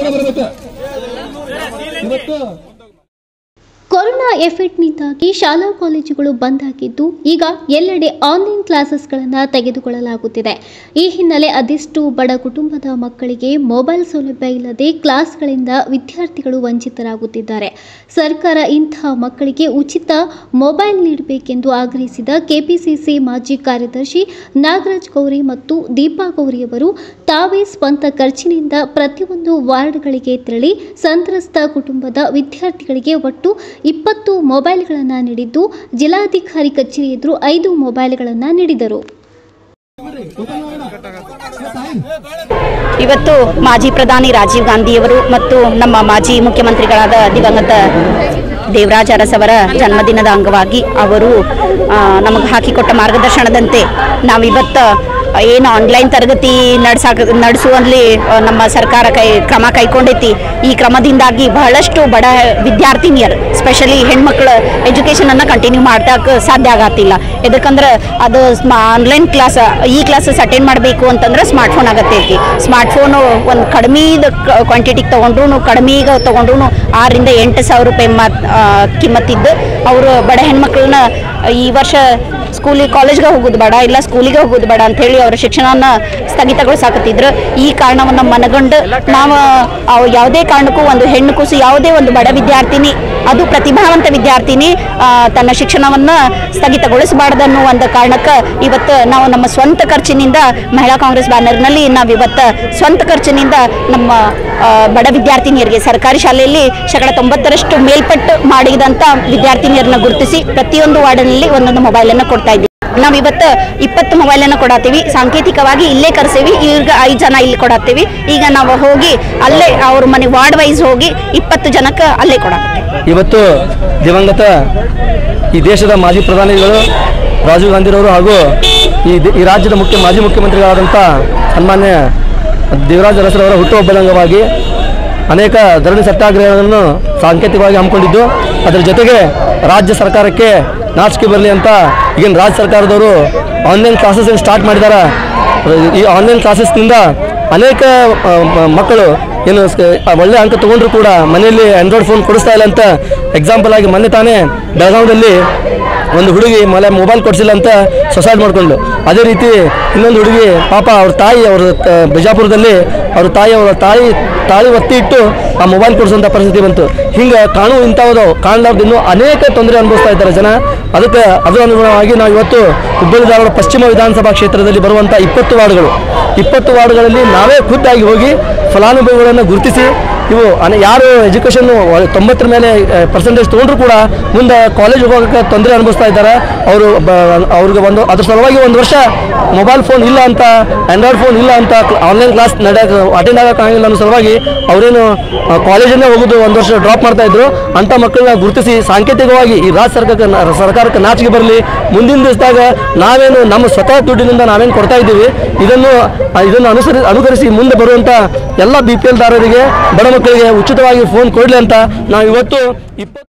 ಒಳಗಡೆ ಬರಬೇಕು ಇವತ್ತು ಕೊರೋನಾ ಎಫೆಕ್ಟ್ನಿಂದಾಗಿ ಶಾಲಾ ಕಾಲೇಜುಗಳು ಬಂದ್ ಆಗಿದ್ದು ಈಗ ಎಲ್ಲೆಡೆ ಆನ್ಲೈನ್ ಕ್ಲಾಸಸ್ಗಳನ್ನು ತೆಗೆದುಕೊಳ್ಳಲಾಗುತ್ತಿದೆ ಈ ಹಿನ್ನೆಲೆ ಅದೆಷ್ಟು ಬಡ ಕುಟುಂಬದ ಮಕ್ಕಳಿಗೆ ಮೊಬೈಲ್ ಸೌಲಭ್ಯ ಇಲ್ಲದೆ ಕ್ಲಾಸ್ಗಳಿಂದ ವಿದ್ಯಾರ್ಥಿಗಳು ವಂಚಿತರಾಗುತ್ತಿದ್ದಾರೆ ಸರ್ಕಾರ ಇಂತಹ ಮಕ್ಕಳಿಗೆ ಉಚಿತ ಮೊಬೈಲ್ ನೀಡಬೇಕೆಂದು ಆಗ್ರಹಿಸಿದ ಕೆಪಿಸಿಸಿ ಮಾಜಿ ಕಾರ್ಯದರ್ಶಿ ನಾಗರಾಜ್ ಗೌರಿ ಮತ್ತು ದೀಪಾ ಗೌರಿಯವರು ತಾವೇ ಸ್ವಂತ ಖರ್ಚಿನಿಂದ ಪ್ರತಿಯೊಂದು ವಾರ್ಡ್ಗಳಿಗೆ ತೆರಳಿ ಸಂತ್ರಸ್ತ ಕುಟುಂಬದ ವಿದ್ಯಾರ್ಥಿಗಳಿಗೆ ಒಟ್ಟು ಇಪ್ಪತ್ತು ಮೊಬೈಲ್ಗಳನ್ನು ನೀಡಿದ್ದು ಜಿಲ್ಲಾಧಿಕಾರಿ ಕಚೇರಿ ಎದುರು ಐದು ಮೊಬೈಲ್ಗಳನ್ನು ನೀಡಿದರು ಇವತ್ತು ಮಾಜಿ ಪ್ರಧಾನಿ ರಾಜೀವ್ ಗಾಂಧಿಯವರು ಮತ್ತು ನಮ್ಮ ಮಾಜಿ ಮುಖ್ಯಮಂತ್ರಿಗಳಾದ ದಿವಂಗತ ದೇವರಾಜ ಅರಸವರ ಜನ್ಮದಿನದ ಅಂಗವಾಗಿ ಅವರು ನಮಗೆ ಹಾಕಿಕೊಟ್ಟ ಮಾರ್ಗದರ್ಶನದಂತೆ ನಾವಿವತ್ತು ಏನು ಆನ್ಲೈನ್ ತರಗತಿ ನಡ್ಸಾಕ ನಡೆಸುವಲ್ಲಿ ಆ, ನಮ್ಮ ಸರ್ಕಾರ ಕೈ ಕ್ರಮ ಕೈಗೊಂಡೈತಿ ಈ ಕ್ರಮದಿಂದಾಗಿ ಬಹಳಷ್ಟು ಬಡ ವಿದ್ಯಾರ್ಥಿನಿಯರು ಸ್ಪೆಷಲಿ ಹೆಣ್ಮಕ್ಳ ಎಜುಕೇಷನನ್ನು ಕಂಟಿನ್ಯೂ ಮಾಡ್ತಾಕ ಸಾಧ್ಯ ಆಗತ್ತಿಲ್ಲ ಯಾಕಂದ್ರೆ ಅದು ಆನ್ಲೈನ್ ಕ್ಲಾಸ್ ಈ ಕ್ಲಾಸಸ್ ಅಟೆಂಡ್ ಮಾಡಬೇಕು ಅಂತಂದ್ರೆ ಸ್ಮಾರ್ಟ್ಫೋನ್ ಆಗತ್ತೈತಿ ಸ್ಮಾರ್ಟ್ಫೋನು ಒಂದು ಕಡಿಮೆದ ಕ್ವಾಂಟಿಟಿಗೆ ತೊಗೊಂಡ್ರು ಕಡಿಮೆಗೆ ತೊಗೊಂಡ್ರು ಆರರಿಂದ ಎಂಟು ಸಾವಿರ ರೂಪಾಯಿ ಮತ್ ಕಿಮ್ಮತ್ತಿದ್ದು ಅವರು ಬಡ ಹೆಣ್ಮಕ್ಳನ್ನ ಈ ವರ್ಷ ಸ್ಕೂಲಿಗೆ ಕಾಲೇಜ್ಗೆ ಹೋಗೋದು ಬೇಡ ಇಲ್ಲ ಸ್ಕೂಲಿಗೆ ಹೋಗೋದು ಬೇಡ ಅಂಥೇಳಿ ಅವರ ಶಿಕ್ಷಣವನ್ನು ಸ್ಥಗಿತಗೊಳಿಸಾಕತ್ತಿದ್ರು ಈ ಕಾರಣವನ್ನು ಮನಗಂಡು ನಾವು ಅವು ಯಾವುದೇ ಕಾರಣಕ್ಕೂ ಒಂದು ಹೆಣ್ಣು ಕೂಸು ಯಾವುದೇ ಒಂದು ಬಡ ವಿದ್ಯಾರ್ಥಿನಿ ಅದು ಪ್ರತಿಭಾವಂತ ವಿದ್ಯಾರ್ಥಿನಿ ಆ, ತನ್ನ ಶಿಕ್ಷಣವನ್ನು ಸ್ಥಗಿತಗೊಳಿಸಬಾರ್ದನ್ನೋ ಒಂದು ಕಾರಣಕ್ಕೆ ಇವತ್ತು ನಾವು ನಮ್ಮ ಸ್ವಂತ ಖರ್ಚಿನಿಂದ ಮಹಿಳಾ ಕಾಂಗ್ರೆಸ್ ಬ್ಯಾನರ್ನಲ್ಲಿ ನಾವು ಇವತ್ತು ಸ್ವಂತ ಖರ್ಚಿನಿಂದ ನಮ್ಮ ಆ, ಬಡ ವಿದ್ಯಾರ್ಥಿನಿಯರಿಗೆ ಸರ್ಕಾರಿ ಶಾಲೆಯಲ್ಲಿ ಶೇಕಡ ತೊಂಬತ್ತರಷ್ಟು ಮೇಲ್ಪಟ್ಟು ಮಾಡಿದಂಥ ವಿದ್ಯಾರ್ಥಿನಿಯರನ್ನ ಗುರುತಿಸಿ ಪ್ರತಿಯೊಂದು ವಾರ್ಡ್ನಲ್ಲಿ ಒಂದೊಂದು ಮೊಬೈಲನ್ನು ಕೊಡ್ತಾ ಇದ್ದೀವಿ ನಾವು ಇವತ್ತು ಇಪ್ಪತ್ತು ಮೊಬೈಲನ್ನು ಕೊಡತ್ತೀವಿ ಸಾಂಕೇತಿಕವಾಗಿ ಇಲ್ಲೇ ಕರೆಸೀವಿ ಈಗ ಐದು ಜನ ಇಲ್ಲಿ ಕೊಡತ್ತೀವಿ ಈಗ ನಾವು ಹೋಗಿ ಅಲ್ಲೇ ಅವ್ರ ಮನೆ ವಾರ್ಡ್ ವೈಸ್ ಹೋಗಿ ಇಪ್ಪತ್ತು ಜನಕ್ಕೆ ಅಲ್ಲೇ ಕೊಡತ್ತೀವಿ ಇವತ್ತು ದಿವಂಗತ ಈ ದೇಶದ ಮಾಜಿ ಪ್ರಧಾನಿಗಳು ರಾಜೀವ್ ಗಾಂಧಿರವರು ಹಾಗೂ ಈ ದ- ಈ ರಾಜ್ಯದ ಮುಖ್ಯ ಮಾಜಿ ಮುಖ್ಯಮಂತ್ರಿಗಳಾದಂಥ ಸನ್ಮಾನ್ಯ ದೇವರಾಜ ಅರಸರವರ ಹುಟ್ಟುಹಬ್ಬದ ಅಂಗವಾಗಿ ಅನೇಕ ಧರಣಿ ಸತ್ಯಾಗ್ರಹಗಳನ್ನು ಸಾಂಕೇತಿಕವಾಗಿ ಹಮ್ಮಿಕೊಂಡಿದ್ದು ಅದರ ಜೊತೆಗೆ ರಾಜ್ಯ ಸರ್ಕಾರಕ್ಕೆ ನಾಚಿಕೆ ಬರಲಿ ಅಂತ ಈಗಿನ ರಾಜ್ಯ ಸರ್ಕಾರದವರು ಆನ್ಲೈನ್ ಕ್ಲಾಸಸ್ ಸ್ಟಾರ್ಟ್ ಮಾಡಿದ್ದಾರೆ ಈ ಆನ್ಲೈನ್ ಕ್ಲಾಸಸ್ನಿಂದ ಅನೇಕ ಆ, ಮ- ಮಕ್ಕಳು ಏನು ಸ- ಆ, ಒಳ್ಳೆ ಅಂಕ ತಗೊಂಡ್ರು ಕೂಡ ಮನೆಯಲ್ಲಿ ಆಂಡ್ರಾಯ್ಡ್ ಫೋನ್ ಕೊಡಿಸ್ತಾ ಇಲ್ಲ ಅಂತ ಎಕ್ಸಾಂಪಲ್ ಆಗಿ ಮೊನ್ನೆ ತಾನೇ ಬೆಳಗಾವದಲ್ಲಿ ಒಂದು ಹುಡುಗಿ ಮಲೆ ಮೊಬೈಲ್ ಕೊಡಿಸಿಲ್ಲ ಅಂತ ಸುಸೈಡ್ ಮಾಡಿಕೊಂಡು ಅದೇ ರೀತಿ ಇನ್ನೊಂದು ಹುಡುಗಿ ಪಾಪ ಅವ್ರ ತಾಯಿ ಅವ್ರ ಆ, ಬಿಜಾಪುರದಲ್ಲಿ ಅವ್ರ ತಾಯಿ ಅವರ ತಾಯಿ ತಾಳಿ ಒತ್ತಿ ಇಟ್ಟು ಆ ಮೊಬೈಲ್ ಕೊಡಿಸುವಂಥ ಪರಿಸ್ಥಿತಿ ಬಂತು ಹಿಂಗೆ ಕಾಣು ಇಂಥವು ಕಾಣಲಾರ್ದು ಇನ್ನೂ ಅನೇಕ ತೊಂದರೆ ಅನುಭವಿಸ್ತಾ ಇದ್ದಾರೆ ಜನ ಅದಕ್ಕೆ ಅದು ಅನುಗುಣವಾಗಿ ನಾವು ಇವತ್ತು ಹುಬ್ಬಳ್ಳಿ ಧಾರವಾಡ ಪಶ್ಚಿಮ ವಿಧಾನಸಭಾ ಕ್ಷೇತ್ರದಲ್ಲಿ ಬರುವಂಥ ಇಪ್ಪತ್ತು ವಾರ್ಡ್ಗಳು ಇಪ್ಪತ್ತು ವಾರ್ಡ್ಗಳಲ್ಲಿ ನಾವೇ ಖುದ್ದಾಗಿ ಹೋಗಿ ಫಲಾನುಭವಿಗಳನ್ನು ಗುರುತಿಸಿ ಇವು ಅನೆ ಯಾರು ಎಜುಕೇಷನ್ ತೊಂಬತ್ತರ ಮೇಲೆ ಪರ್ಸೆಂಟೇಜ್ ತೊಗೊಂಡ್ರು ಕೂಡ ಮುಂದೆ ಕಾಲೇಜ್ ಹೋಗೋಕ್ಕೆ ತೊಂದರೆ ಅನುಭವಿಸ್ತಾ ಇದ್ದಾರೆ ಅವರು ಅವ್ರಿಗೆ ಒಂದು ಅದ್ರ ಸಲುವಾಗಿ ಒಂದು ವರ್ಷ ಮೊಬೈಲ್ ಫೋನ್ ಇಲ್ಲ ಅಂತ ಆಂಡ್ರಾಯ್ಡ್ ಫೋನ್ ಇಲ್ಲ ಅಂತ ಆನ್ಲೈನ್ ಕ್ಲಾಸ್ ನಡೆಯೋಕೆ ಅಟೆಂಡ್ ಆಗೋಕ್ಕಾಗಿಲ್ಲ ಅನ್ನೋ ಸಲುವಾಗಿ ಅವರೇನು ಕಾಲೇಜನ್ನೇ ಹೋಗೋದು ಒಂದು ವರ್ಷ ಡ್ರಾಪ್ ಮಾಡ್ತಾ ಇದ್ರು ಅಂಥ ಮಕ್ಕಳನ್ನ ಗುರುತಿಸಿ ಸಾಂಕೇತಿಕವಾಗಿ ಈ ರಾಜ್ಯ ಸರ್ಕಾರಕ್ಕೆ ನ- ಸರ್ಕಾರಕ್ಕೆ ನಾಚಿಕೆ ಬರಲಿ ಮುಂದಿನ ದಿವಸದಾಗ ನಾವೇನು ನಮ್ಮ ಸ್ವತಃ ದುಡ್ಡಿನಿಂದ ನಾವೇನು ಕೊಡ್ತಾ ಇದ್ದೀವಿ ಇದನ್ನು ಆ, ಇದನ್ನು ಅನುಸರಿ ಅನುಕರಿಸಿ ಮುಂದೆ ಬರುವಂಥ ಎಲ್ಲ ಬಿ ಪಿ ಎಲ್ ದಾರರಿಗೆ ಬಡ ಮಕ್ಕಳಿಗೆ ಉಚಿತವಾಗಿ ಫೋನ್ ಕೊಡಲಿ ಅಂತ ನಾವು ಇವತ್ತು ಇಪ್ಪತ್ತು